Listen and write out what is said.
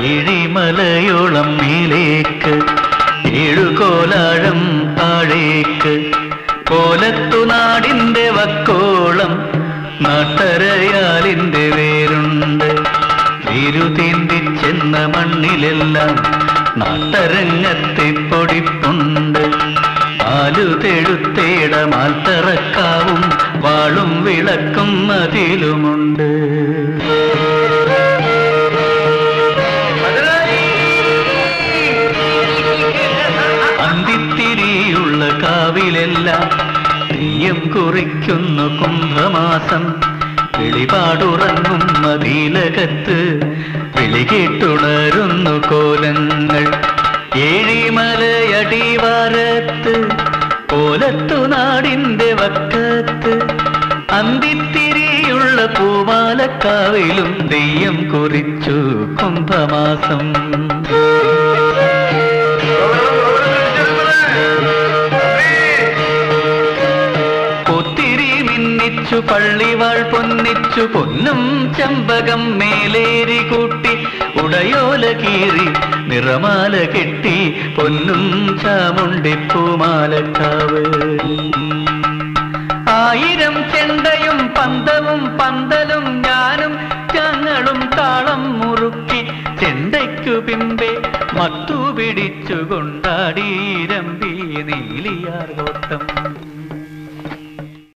ഏഴിമലയോളം മേലേക്ക് ഏഴുകോലാഴം താഴേക്ക് കോലത്തുനാടിന്റെ വക്കോളം നാട്ടരയാലിന്റെ വേരുണ്ട് വേരുതീന്തിച്ചെന്ന മണ്ണിലെല്ലാം നാട്ടരങ്ങത്തെ പൊടിപ്പുണ്ട് ആലുതെഴുത്തേട മാൽത്തറക്കാവും വാളും വിളക്കും അതിലുമുണ്ട് അന്തിത്തിരിയുള്ള കാവിലെല്ലാം തെയ്യം കുറിക്കുന്നു കുംഭമാസം വിളിപാടുറങ്ങും മതിലകത്ത് വിളികേട്ടുണരുന്നു കോലങ്ങൾ ഏഴിമലയടിവാരത്ത് കോലത്തു നാടിന്റെ വക്കത്ത് അന്തിത്തിരിയുള്ള പൂമാലക്കാവിലും തെയ്യം കുറിച്ചു കുംഭമാസം ഒത്തിരി മിന്നിച്ചു പള്ളിവാൾ പൊന്നിച്ചു പൊന്നും ചമ്പകം മേലേരി കൂട്ടി ഉടയോല കീറി നിറമാല കെട്ടി പൊന്നും ചാമുണ്ടി പൂമാലക്കാവ് ആയിരം ചെണ്ടയും പന്തവും പന്തലും ഞാനും ഞങ്ങളും താളം മുറുക്കി ചെണ്ടയ്ക്കു പിമ്പെ മത്തു പിടിച്ചു കൊണ്ടാടീരമ്പി നീലിയാർ കോട്ടം